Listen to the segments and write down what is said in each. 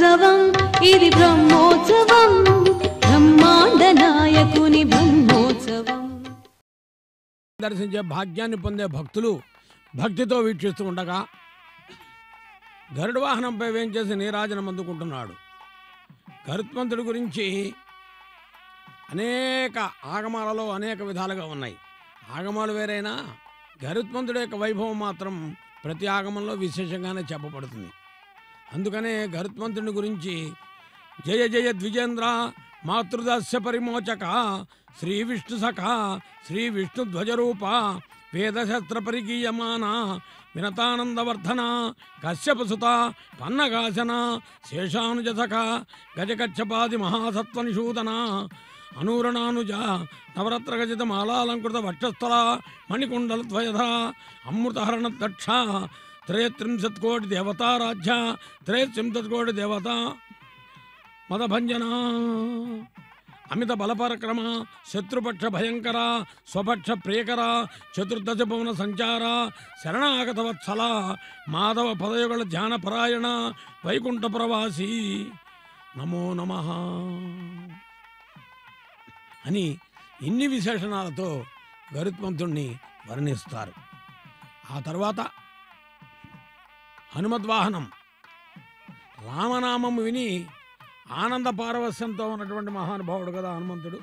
బ్రహ్మోత్సవం ఇది బ్రహ్మోత్సవం బ్రహ్మాండ నాయకుని బ్రహ్మోత్సవం దర్శించే భాగ్యాన్ని పొందే భక్తులు భక్తితో వీక్షిస్తూ ఉండగా గరుడ వాహనంపై వేంచేసి నీరాజనం అందుకుంటున్నాడు గరుత్మంతుడి గురించి అనేక ఆగమాలలో అనేక విధాలుగా ఉన్నాయి ఆగమాలు వేరైనా గరుత్మంతుడి యొక్క వైభవం మాత్రం ప్రతి ఆగమంలో విశేషంగానే చెప్పబడుతుంది అందుకనే గరుత్మంతుడి గురించి జయ జయ ద్విజేంద్ర మాతృదాస్య పరిమోచక శ్రీ విష్ణు సఖ శ్రీ విష్ణు ధ్వజరూప వేదశస్త్ర పరిగీయమాన వినతానందవర్ధన కశ్యపసుత పన్నగాసన శేషానుజసఖ గజకచ్చపాది మహాసత్వనిషూదన అనూరణానుజ నవరత్న గజిత మాలాలంకృత వక్షస్థల మణికుండల ద్వయధ అమృతహరణ దక్ష త్రయత్రింశత్కోటి దేవతారాజ్య త్రయత్రింశత్కోటి దేవత మదభంజన అమిత బలపరక్రమ శత్రుపక్ష భయంకర స్వపక్ష ప్రియకర చతుర్దశ భువన సంచార శరణాగత వత్సల మాధవ పదయుగల ధ్యానపరాయణ వైకుంఠ ప్రవాసి నమో నమ అని ఇన్ని విశేషణాలతో గరుత్మంతుణ్ణి వర్ణిస్తారు ఆ తర్వాత హనుమద్వాహనం రామనామం విని ఆనంద పారవస్యంతో ఉన్నటువంటి మహానుభావుడు కదా హనుమంతుడు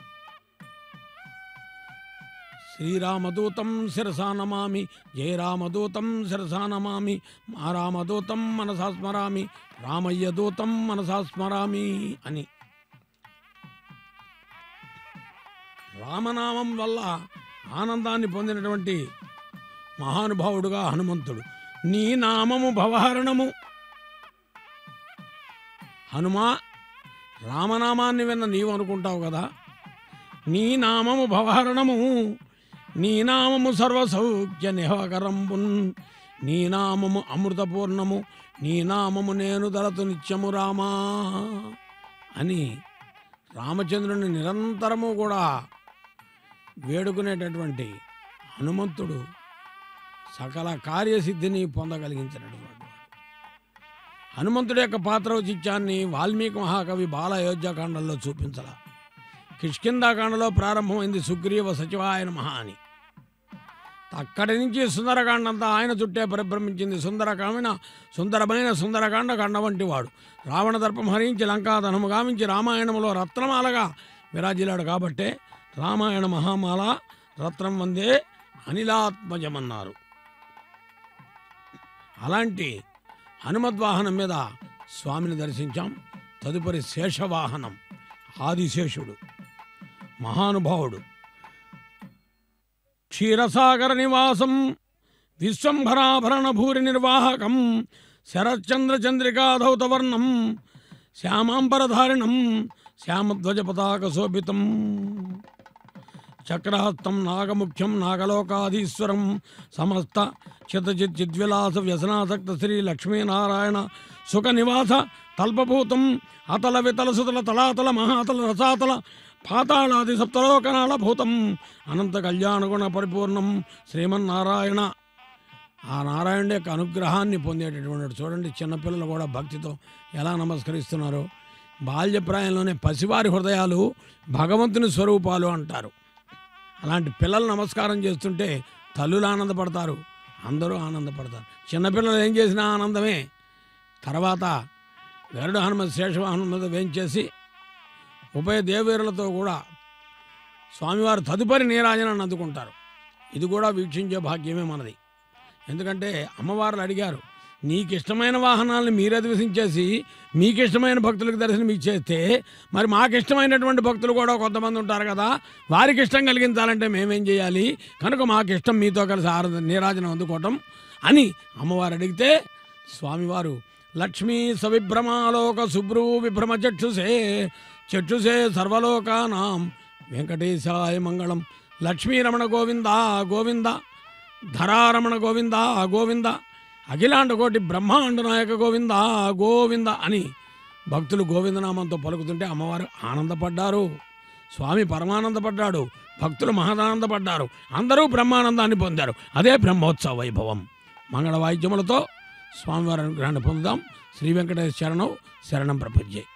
శ్రీరామదూతం శిరసా నమామి జయ రామదూతం శిరసా నమామి మా రామదూతం మనసా స్మరామి రామయ్య దూతం మనసా స్మరామి అని రామనామం వల్ల ఆనందాన్ని పొందినటువంటి మహానుభావుడుగా హనుమంతుడు నీ నామము భవహరణము హనుమా రామనామాన్ని విన్న నీవు అనుకుంటావు కదా నీ నామము భవహరణము నీ నామము సర్వసౌఖ్య నిహకరంబున్ నీ నామము అమృతపూర్ణము నీ నామము నేను దళతు నిత్యము రామా అని రామచంద్రుని నిరంతరము కూడా వేడుకునేటటువంటి హనుమంతుడు సకల కార్యసిద్ధిని పొందగలిగించినటువంటి వాడు హనుమంతుడి యొక్క పాత్ర చిత్యాన్ని వాల్మీకి మహాకవి బాల అయోధ్యాకాండంలో చూపించాల కిష్కిందాకాండలో ప్రారంభమైంది సుగ్రీవ సచివాయన మహా అని అక్కడి నుంచి సుందరకాండ అంతా ఆయన చుట్టే పరిభ్రమించింది సుందరకామిన సుందరమైన సుందరకాండ కండ వంటి వాడు రావణ దర్పం హరించి లంకాదనము గావించి రామాయణంలో రత్నమాలగా విరాజిల్లాడు కాబట్టే రామాయణ మహామాల రత్నం వందే అనిలాత్మజమన్నారు అలాంటి హనుమద్వాహనం మీద స్వామిని దర్శించాం తదుపరి శేషవాహనం ఆదిశేషుడు మహానుభావుడు క్షీరసాగర నివాసం విశ్వంభరాభరణ భూరి నిర్వాహకం శరచంద్ర చంద్రికాధౌతవర్ణం శ్యామాంబరధారిణం శ్యామధ్వజ పతాక శోభితం చక్రహస్తం నాగముఖ్యం నాగలోకాధీశ్వరం సమస్త చితచిత్ చిద్విలాస వ్యసనాసక్త శ్రీ లక్ష్మీనారాయణ సుఖ నివాస తల్పభూతం అతల వితల సుతల తలాతల మహాతల రసాతల పాతాళాది సప్తలోకనాల భూతం అనంత కళ్యాణగుణ పరిపూర్ణం శ్రీమన్నారాయణ ఆ నారాయణ యొక్క అనుగ్రహాన్ని పొందేటటువంటి చూడండి చిన్నపిల్లలు కూడా భక్తితో ఎలా నమస్కరిస్తున్నారో బాల్యప్రాయంలోనే పసివారి హృదయాలు భగవంతుని స్వరూపాలు అంటారు అలాంటి పిల్లలు నమస్కారం చేస్తుంటే తల్లులు ఆనందపడతారు అందరూ ఆనందపడతారు చిన్నపిల్లలు ఏం చేసినా ఆనందమే తర్వాత గరుడ హనుమత్ శేషవాహనం మీద వేయించేసి ఉభయ దేవీరులతో కూడా స్వామివారు తదుపరి నీరాజనాన్ని అందుకుంటారు ఇది కూడా వీక్షించే భాగ్యమే మనది ఎందుకంటే అమ్మవార్లు అడిగారు నీకు ఇష్టమైన వాహనాలను మీరే ద్వేషించేసి మీకు ఇష్టమైన భక్తులకు దర్శనం ఇచ్చేస్తే మరి మాకు ఇష్టమైనటువంటి భక్తులు కూడా కొంతమంది ఉంటారు కదా వారికి ఇష్టం కలిగించాలంటే మేమేం చేయాలి కనుక మాకు ఇష్టం మీతో కలిసి ఆరాధన నీరాజనం అందుకోవటం అని అమ్మవారు అడిగితే స్వామివారు లక్ష్మీ సవిభ్రమాలోక శుభ్రూ విభ్రమ చక్షుసే చక్షుసే సర్వలోకానాం వెంకటేశాయ మంగళం లక్ష్మీరమణ గోవింద గోవింద ధరారమణ గోవింద గోవింద అఖిలాండ కోటి బ్రహ్మాండ నాయక గోవింద గోవింద అని భక్తులు గోవిందనామంతో పలుకుతుంటే అమ్మవారు ఆనందపడ్డారు స్వామి పరమానందపడ్డాడు భక్తులు మహదానందపడ్డారు అందరూ బ్రహ్మానందాన్ని పొందారు అదే బ్రహ్మోత్సవ వైభవం మంగళ వాయిద్యములతో స్వామివారి అనుగ్రహాన్ని పొందుదాం శ్రీ వెంకటేశ్వర శరణం శరణం ప్రపంచే